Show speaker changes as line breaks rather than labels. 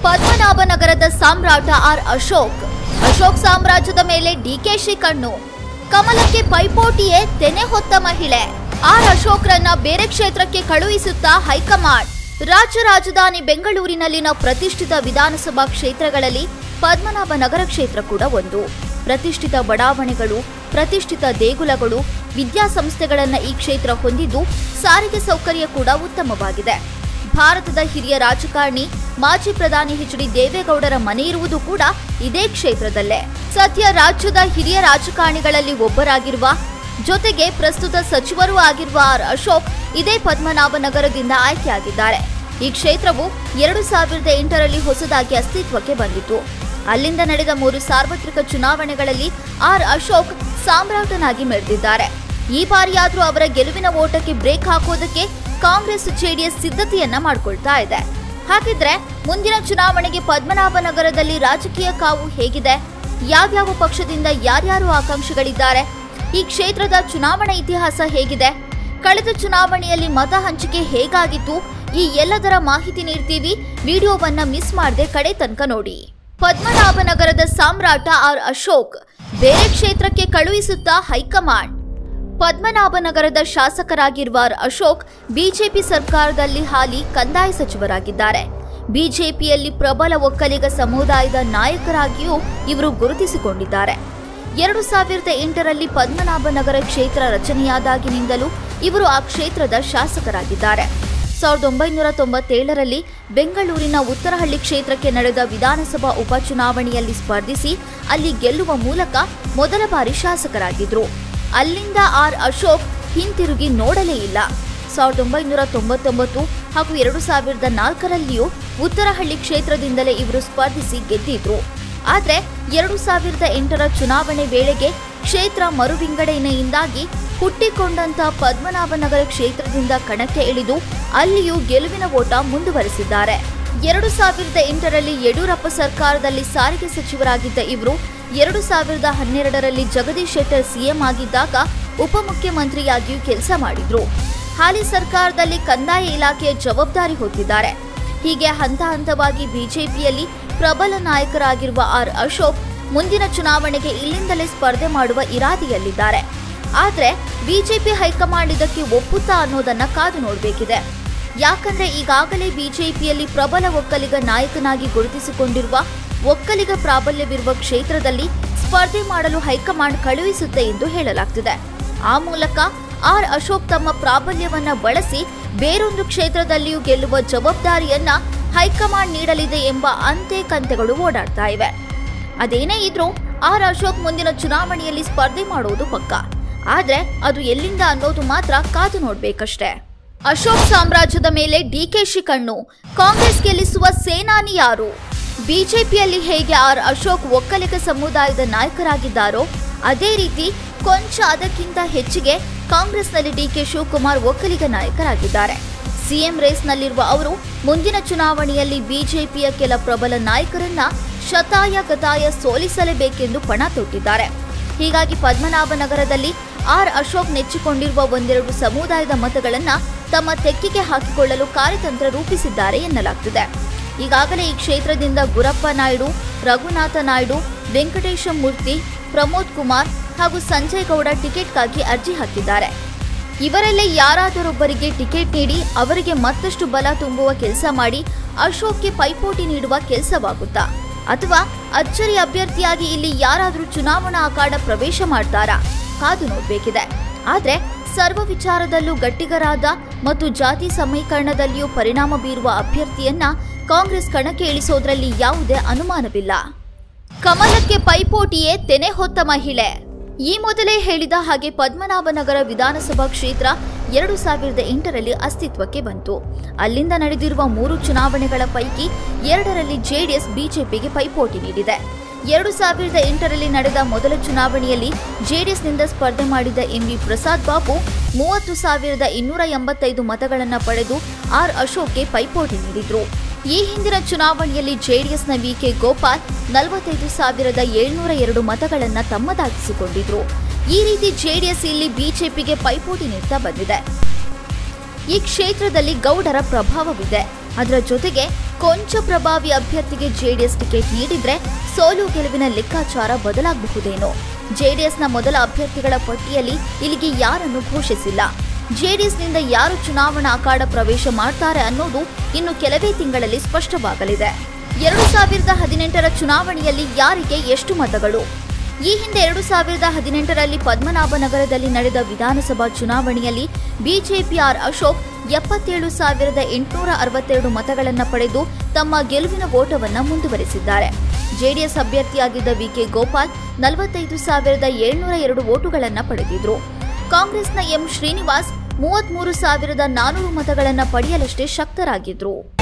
ಪದ್ಮನಾಭನಗರದ ಸಾಮ್ರಾಟ ಆರ್ ಅಶೋಕ್ ಅಶೋಕ್ ಸಾಮ್ರಾಜ್ಯದ ಮೇಲೆ ಡಿಕೆಶಿ ಕಣ್ಣು ಕಮಲಕ್ಕೆ ಪೈಪೋಟಿಯೇ ತೆನೆ ಹೊತ್ತ ಮಹಿಳೆ ಆರ್ ಅಶೋಕ್ರನ್ನ ಬೇರೆ ಕ್ಷೇತ್ರಕ್ಕೆ ಕಳುಹಿಸುತ್ತಾ ಹೈಕಮಾಂಡ್ ರಾಜ್ಯ ರಾಜಧಾನಿ ಬೆಂಗಳೂರಿನಲ್ಲಿನ ಪ್ರತಿಷ್ಠಿತ ವಿಧಾನಸಭಾ ಕ್ಷೇತ್ರಗಳಲ್ಲಿ ಪದ್ಮನಾಭನಗರ ಕ್ಷೇತ್ರ ಕೂಡ ಒಂದು ಪ್ರತಿಷ್ಠಿತ ಬಡಾವಣೆಗಳು ಪ್ರತಿಷ್ಠಿತ ದೇಗುಲಗಳು ವಿದ್ಯಾಸಂಸ್ಥೆಗಳನ್ನ ಈ ಕ್ಷೇತ್ರ ಹೊಂದಿದ್ದು ಸಾರಿಗೆ ಸೌಕರ್ಯ ಕೂಡ ಉತ್ತಮವಾಗಿದೆ ಭಾರತದ ಹಿರಿಯ ರಾಜಕಾರಣಿ ಮಾಜಿ ಪ್ರಧಾನಿ ಎಚ್ ಡಿ ದೇವೇಗೌಡರ ಮನೆ ಇರುವುದು ಕೂಡ ಇದೇ ಕ್ಷೇತ್ರದಲ್ಲೇ ಸದ್ಯ ರಾಜ್ಯದ ಹಿರಿಯ ರಾಜಕಾರಣಿಗಳಲ್ಲಿ ಒಬ್ಬರಾಗಿರುವ ಜೊತೆಗೆ ಪ್ರಸ್ತುತ ಸಚಿವರೂ ಆಗಿರುವ ಆರ್ ಅಶೋಕ್ ಇದೇ ಪದ್ಮನಾಭನಗರದಿಂದ ಆಯ್ಕೆಯಾಗಿದ್ದಾರೆ ಈ ಕ್ಷೇತ್ರವು ಎರಡು ಸಾವಿರದ ಎಂಟರಲ್ಲಿ ಹೊಸದಾಗಿ ಅಸ್ತಿತ್ವಕ್ಕೆ ಬಂದಿತು ಅಲ್ಲಿಂದ ನಡೆದ ಮೂರು ಸಾರ್ವತ್ರಿಕ ಚುನಾವಣೆಗಳಲ್ಲಿ ಆರ್ ಅಶೋಕ್ ಸಾಮ್ರಾಟನಾಗಿ ಮೆರೆದಿದ್ದಾರೆ ಈ ಬಾರಿಯಾದ್ರೂ ಅವರ ಗೆಲುವಿನ ಓಟಕ್ಕೆ ಬ್ರೇಕ್ ಹಾಕೋದಕ್ಕೆ ಕಾಂಗ್ರೆಸ್ ಜೆಡಿಎಸ್ ಸಿದ್ಧತೆಯನ್ನ ಮಾಡ್ಕೊಳ್ತಾ ಇದೆ ಹಾಗಿದ್ರೆ ಮುಂದಿನ ಚುನಾವಣೆಗೆ ಪದ್ಮನಾಭನಗರದಲ್ಲಿ ರಾಜಕೀಯ ಕಾವು ಹೇಗಿದೆ ಯಾವ್ಯಾವ ಪಕ್ಷದಿಂದ ಯಾರ್ಯಾರು ಆಕಾಂಕ್ಷಿಗಳಿದ್ದಾರೆ ಈ ಕ್ಷೇತ್ರದ ಚುನಾವಣಾ ಇತಿಹಾಸ ಹೇಗಿದೆ ಕಳೆದ ಚುನಾವಣೆಯಲ್ಲಿ ಮತ ಹಂಚಿಕೆ ಹೇಗಾಗಿತ್ತು ಈ ಎಲ್ಲದರ ಮಾಹಿತಿ ನೀಡ್ತೀವಿ ವಿಡಿಯೋವನ್ನ ಮಿಸ್ ಮಾಡದೆ ಕಡೆ ತನಕ ನೋಡಿ ಪದ್ಮನಾಭನಗರದ ಸಾಮ್ರಾಟ ಆರ್ ಅಶೋಕ್ ಬೇರೆ ಕ್ಷೇತ್ರಕ್ಕೆ ಕಳುಹಿಸುತ್ತಾ ಹೈಕಮಾಂಡ್ ಪದ್ಮನಾಭನಗರದ ಶಾಸಕರಾಗಿರುವ ಆರ್ ಅಶೋಕ್ ಬಿಜೆಪಿ ಸರ್ಕಾರದಲ್ಲಿ ಹಾಲಿ ಕಂದಾಯ ಸಚಿವರಾಗಿದ್ದಾರೆ ಬಿಜೆಪಿಯಲ್ಲಿ ಪ್ರಬಲ ಒಕ್ಕಲಿಗ ಸಮುದಾಯದ ನಾಯಕರಾಗಿಯೂ ಇವರು ಗುರುತಿಸಿಕೊಂಡಿದ್ದಾರೆ ಎರಡು ಸಾವಿರದ ಎಂಟರಲ್ಲಿ ಪದ್ಮನಾಭನಗರ ಕ್ಷೇತ್ರ ರಚನೆಯಾದಾಗಿನಿಂದಲೂ ಇವರು ಆ ಕ್ಷೇತ್ರದ ಶಾಸಕರಾಗಿದ್ದಾರೆ ಸಾವಿರದ ಒಂಬೈನೂರ ತೊಂಬತ್ತೇಳರಲ್ಲಿ ಬೆಂಗಳೂರಿನ ಉತ್ತರಹಳ್ಳಿ ಕ್ಷೇತ್ರಕ್ಕೆ ನಡೆದ ವಿಧಾನಸಭಾ ಉಪಚುನಾವಣೆಯಲ್ಲಿ ಸ್ಪರ್ಧಿಸಿ ಅಲ್ಲಿ ಗೆಲ್ಲುವ ಮೂಲಕ ಮೊದಲ ಬಾರಿ ಶಾಸಕರಾಗಿದ್ರು ಅಲ್ಲಿಂದ ಆರ್ ಅಶೋಕ್ ಹಿಂತಿರುಗಿ ನೋಡಲೇ ಇಲ್ಲ ಸಾವಿರದ ಒಂಬೈನೂರ ತೊಂಬತ್ತೊಂಬತ್ತು ಹಾಗೂ ಎರಡು ಸಾವಿರದ ನಾಲ್ಕರಲ್ಲಿಯೂ ಉತ್ತರಹಳ್ಳಿ ಕ್ಷೇತ್ರದಿಂದಲೇ ಇವರು ಸ್ಪರ್ಧಿಸಿ ಗೆದ್ದಿದ್ರು ಆದರೆ ಎರಡು ಸಾವಿರದ ಎಂಟರ ಚುನಾವಣೆ ವೇಳೆಗೆ ಕ್ಷೇತ್ರ ಮರುವಿಂಗಡಣೆಯಿಂದಾಗಿ ಹುಟ್ಟಿಕೊಂಡಂತ ಪದ್ಮನಾಭನಗರ ಕ್ಷೇತ್ರದಿಂದ ಕಣಕ್ಕೆ ಇಳಿದು ಅಲ್ಲಿಯೂ ಗೆಲುವಿನ ಓಟ ಮುಂದುವರೆಸಿದ್ದಾರೆ ಎರಡು ಸಾವಿರದ ಎಂಟರಲ್ಲಿ ಯಡಿಯೂರಪ್ಪ ಸರ್ಕಾರದಲ್ಲಿ ಸಾರಿಗೆ ಸಚಿವರಾಗಿದ್ದ ಇವರು ಎರಡು ಸಾವಿರದ ಹನ್ನೆರಡರಲ್ಲಿ ಜಗದೀಶ್ ಶೆಟ್ಟರ್ ಸಿಎಂ ಆಗಿದ್ದಾಗ ಉಪಮುಖ್ಯಮಂತ್ರಿಯಾಗಿಯೂ ಕೆಲಸ ಮಾಡಿದ್ರು ಹಾಲಿ ಸರ್ಕಾರದಲ್ಲಿ ಕಂದಾಯ ಇಲಾಖೆಯ ಜವಾಬ್ದಾರಿ ಹೊತ್ತಿದ್ದಾರೆ ಹೀಗೆ ಹಂತ ಹಂತವಾಗಿ ಬಿಜೆಪಿಯಲ್ಲಿ ಪ್ರಬಲ ನಾಯಕರಾಗಿರುವ ಆರ್ ಅಶೋಕ್ ಮುಂದಿನ ಚುನಾವಣೆಗೆ ಇಲ್ಲಿಂದಲೇ ಸ್ಪರ್ಧೆ ಮಾಡುವ ಇರಾದಿಯಲ್ಲಿದ್ದಾರೆ ಆದ್ರೆ ಬಿಜೆಪಿ ಹೈಕಮಾಂಡ್ ಇದಕ್ಕೆ ಒಪ್ಪುತ್ತಾ ಅನ್ನೋದನ್ನ ಕಾದು ನೋಡಬೇಕಿದೆ ಯಾಕಂದ್ರೆ ಈಗಾಗಲೇ ಬಿಜೆಪಿಯಲ್ಲಿ ಪ್ರಬಲ ಒಕ್ಕಲಿಗ ನಾಯಕನಾಗಿ ಗುರುತಿಸಿಕೊಂಡಿರುವ ಒಕ್ಕಲಿಗ ಪ್ರಾಬಲ್ಯವಿರುವ ಕ್ಷೇತ್ರದಲ್ಲಿ ಸ್ಪರ್ಧೆ ಮಾಡಲು ಹೈಕಮಾಂಡ್ ಕಳುಹಿಸುತ್ತೆ ಎಂದು ಹೇಳಲಾಗ್ತಿದೆ ಆ ಮೂಲಕ ಆರ್ ಅಶೋಕ್ ತಮ್ಮ ಪ್ರಾಬಲ್ಯವನ್ನ ಬಳಸಿ ಬೇರೊಂದು ಕ್ಷೇತ್ರದಲ್ಲಿಯೂ ಗೆಲ್ಲುವ ಜವಾಬ್ದಾರಿಯನ್ನ ಹೈಕಮಾಂಡ್ ನೀಡಲಿದೆ ಎಂಬ ಅಂತೆ ಕಂತೆಗಳು ಓಡಾಡ್ತಾ ಇವೆ ಅದೇನೇ ಇದ್ರೂ ಆರ್ ಅಶೋಕ್ ಮುಂದಿನ ಚುನಾವಣೆಯಲ್ಲಿ ಸ್ಪರ್ಧೆ ಮಾಡುವುದು ಪಕ್ಕ ಆದ್ರೆ ಅದು ಎಲ್ಲಿಂದ ಅನ್ನೋದು ಮಾತ್ರ ಕಾದು ನೋಡ್ಬೇಕಷ್ಟೇ ಅಶೋಕ್ ಸಾಮ್ರಾಜ್ಯದ ಮೇಲೆ ಡಿಕೆಶಿ ಕಣ್ಣು ಕಾಂಗ್ರೆಸ್ ಗೆಲ್ಲಿಸುವ ಸೇನಾನಿ ಯಾರು ಬಿಜೆಪಿಯಲ್ಲಿ ಹೇಗೆ ಆರ್ ಅಶೋಕ್ ಒಕ್ಕಲಿಗ ಸಮುದಾಯದ ನಾಯಕರಾಗಿದ್ದಾರೋ ಅದೇ ರೀತಿ ಕೊಂಚ ಅದಕ್ಕಿಂತ ಹೆಚ್ಚಿಗೆ ಕಾಂಗ್ರೆಸ್ನಲ್ಲಿ ಡಿಕೆ ಶಿವಕುಮಾರ್ ಒಕ್ಕಲಿಗ ನಾಯಕರಾಗಿದ್ದಾರೆ ಸಿಎಂ ರೇಸ್ನಲ್ಲಿರುವ ಅವರು ಮುಂದಿನ ಚುನಾವಣೆಯಲ್ಲಿ ಬಿಜೆಪಿಯ ಕೆಲ ಪ್ರಬಲ ನಾಯಕರನ್ನ ಶತಾಯ ಗತಾಯ ಸೋಲಿಸಲೇಬೇಕೆಂದು ಪಣ ತೊಟ್ಟಿದ್ದಾರೆ ಹೀಗಾಗಿ ಪದ್ಮನಾಭನಗರದಲ್ಲಿ ಆರ್ ಅಶೋಕ್ ನೆಚ್ಚಿಕೊಂಡಿರುವ ಒಂದೆರಡು ಸಮುದಾಯದ ಮತಗಳನ್ನ ತಮ್ಮ ತೆಕ್ಕಿಗೆ ಹಾಕಿಕೊಳ್ಳಲು ಕಾರ್ಯತಂತ್ರ ರೂಪಿಸಿದ್ದಾರೆ ಎನ್ನಲಾಗ್ತಿದೆ ಈಗಾಗಲೇ ಈ ಕ್ಷೇತ್ರದಿಂದ ಗುರಪ್ಪ ನಾಯ್ಡು ರಘುನಾಥ ನಾಯ್ಡು ವೆಂಕಟೇಶ ಮೂರ್ತಿ ಪ್ರಮೋದ್ ಕುಮಾರ್ ಹಾಗೂ ಸಂಜಯ್ ಗೌಡ ಟಿಕೆಟ್ಗಾಗಿ ಅರ್ಜಿ ಹಾಕಿದ್ದಾರೆ ಇವರಲ್ಲೇ ಯಾರಾದರೊಬ್ಬರಿಗೆ ಟಿಕೆಟ್ ನೀಡಿ ಅವರಿಗೆ ಮತ್ತಷ್ಟು ಬಲ ತುಂಬುವ ಕೆಲಸ ಮಾಡಿ ಅಶೋಕ್ಗೆ ಪೈಪೋಟಿ ನೀಡುವ ಕೆಲಸವಾಗುತ್ತಾ ಅಥವಾ ಅಚ್ಚರಿ ಅಭ್ಯರ್ಥಿಯಾಗಿ ಇಲ್ಲಿ ಯಾರಾದರೂ ಚುನಾವಣಾ ಅಖಾಡ ಪ್ರವೇಶ ಮಾಡ್ತಾರಾ ಕಾದು ನೋಡಬೇಕಿದೆ ಆದ್ರೆ ಸರ್ವ ವಿಚಾರದಲ್ಲೂ ಗಟ್ಟಿಗರಾದ ಮತ್ತು ಜಾತಿ ಸಮೀಕರಣದಲ್ಲಿಯೂ ಪರಿಣಾಮ ಬೀರುವ ಅಭ್ಯರ್ಥಿಯನ್ನ ಕಾಂಗ್ರೆಸ್ ಕಣಕ್ಕೆ ಇಳಿಸೋದ್ರಲ್ಲಿ ಯಾವುದೇ ಅನುಮಾನವಿಲ್ಲ ಕಮಲಕ್ಕೆ ಪೈಪೋಟಿಯೇ ತೆನೆ ಹೊತ್ತ ಮಹಿಳೆ ಈ ಮೊದಲೇ ಹೇಳಿದ ಹಾಗೆ ಪದ್ಮನಾಭನಗರ ವಿಧಾನಸಭಾ ಕ್ಷೇತ್ರ ಎರಡು ಸಾವಿರದ ಎಂಟರಲ್ಲಿ ಅಸ್ತಿತ್ವಕ್ಕೆ ಬಂತು ಅಲ್ಲಿಂದ ನಡೆದಿರುವ ಮೂರು ಚುನಾವಣೆಗಳ ಪೈಕಿ ಎರಡರಲ್ಲಿ ಜೆಡಿಎಸ್ ಬಿಜೆಪಿಗೆ ಪೈಪೋಟಿ ನೀಡಿದೆ ಎರಡು ಸಾವಿರದ ಎಂಟರಲ್ಲಿ ನಡೆದ ಮೊದಲ ಚುನಾವಣೆಯಲ್ಲಿ ಜೆಡಿಎಸ್ನಿಂದ ಸ್ಪರ್ಧೆ ಮಾಡಿದ ಎಂವಿ ಪ್ರಸಾದ್ ಬಾಬು ಮೂವತ್ತು ಸಾವಿರದ ಇನ್ನೂರ ಎಂಬತ್ತೈದು ಮತಗಳನ್ನು ಪಡೆದು ಆರ್ ಅಶೋಕ್ಗೆ ಪೈಪೋಟಿ ನೀಡಿದ್ರು ಈ ಹಿಂದಿನ ಚುನಾವಣೆಯಲ್ಲಿ ಜೆಡಿಎಸ್ನ ವಿಕೆ ಗೋಪಾಲ್ ನಲವತ್ತೈದು ಸಾವಿರದ ಏಳ್ನೂರ ಎರಡು ಮತಗಳನ್ನ ತಮ್ಮದಾಗಿಸಿಕೊಂಡಿದ್ರು ಈ ರೀತಿ ಜೆಡಿಎಸ್ ಇಲ್ಲಿ ಬಿಜೆಪಿಗೆ ಪೈಪೋಟಿ ನೀಡ್ತಾ ಬಂದಿದೆ ಈ ಕ್ಷೇತ್ರದಲ್ಲಿ ಗೌಡರ ಪ್ರಭಾವವಿದೆ ಅದರ ಜೊತೆಗೆ ಕೊಂಚ ಪ್ರಭಾವಿ ಅಭ್ಯರ್ಥಿಗೆ ಜೆಡಿಎಸ್ ಟಿಕೆಟ್ ನೀಡಿದ್ರೆ ಸೋಲು ಗೆಲುವಿನ ಲೆಕ್ಕಾಚಾರ ಬದಲಾಗಬಹುದೇನೋ ಜೆಡಿಎಸ್ನ ಮೊದಲ ಅಭ್ಯರ್ಥಿಗಳ ಪಟ್ಟಿಯಲ್ಲಿ ಇಲ್ಲಿಗೆ ಯಾರನ್ನು ಘೋಷಿಸಿಲ್ಲ ಜೆಡಿಎಸ್ನಿಂದ ಯಾರು ಚುನಾವಣಾ ಅಖಾಡ ಪ್ರವೇಶ ಮಾಡ್ತಾರೆ ಅನ್ನೋದು ಇನ್ನು ಕೆಲವೇ ತಿಂಗಳಲ್ಲಿ ಸ್ಪಷ್ಟವಾಗಲಿದೆ ಎರಡು ಸಾವಿರದ ಹದಿನೆಂಟರ ಚುನಾವಣೆಯಲ್ಲಿ ಯಾರಿಗೆ ಎಷ್ಟು ಮತಗಳು ಈ ಹಿಂದೆ ಎರಡು ಸಾವಿರದ ಹದಿನೆಂಟರಲ್ಲಿ ಪದ್ಮನಾಭನಗರದಲ್ಲಿ ನಡೆದ ವಿಧಾನಸಭಾ ಚುನಾವಣೆಯಲ್ಲಿ ಬಿಜೆಪಿ ಆರ್ ಅಶೋಕ್ ಎಪ್ಪತ್ತೇಳು ಸಾವಿರದ ಎಂಟುನೂರ ಅರವತ್ತೆರಡು ಮತಗಳನ್ನು ಪಡೆದು ತಮ್ಮ ಗೆಲುವಿನ ಓಟವನ್ನ ಮುಂದುವರೆಸಿದ್ದಾರೆ ಜೆಡಿಎಸ್ ಅಭ್ಯರ್ಥಿಯಾಗಿದ್ದ ವಿಕೆ ಗೋಪಾಲ್ ನಲವತ್ತೈದು ಸಾವಿರದ ಏಳ್ನೂರ ಎರಡು ಓಟುಗಳನ್ನು ಪಡೆದಿದ್ರು ಕಾಂಗ್ರೆಸ್ನ ಎಂ ಶ್ರೀನಿವಾಸ್ ಮೂವತ್ಮೂರು ಸಾವಿರದ ನಾನೂರು ಮತಗಳನ್ನು ಪಡೆಯಲಷ್ಟೇ ಶಕ್ತರಾಗಿದ್ರು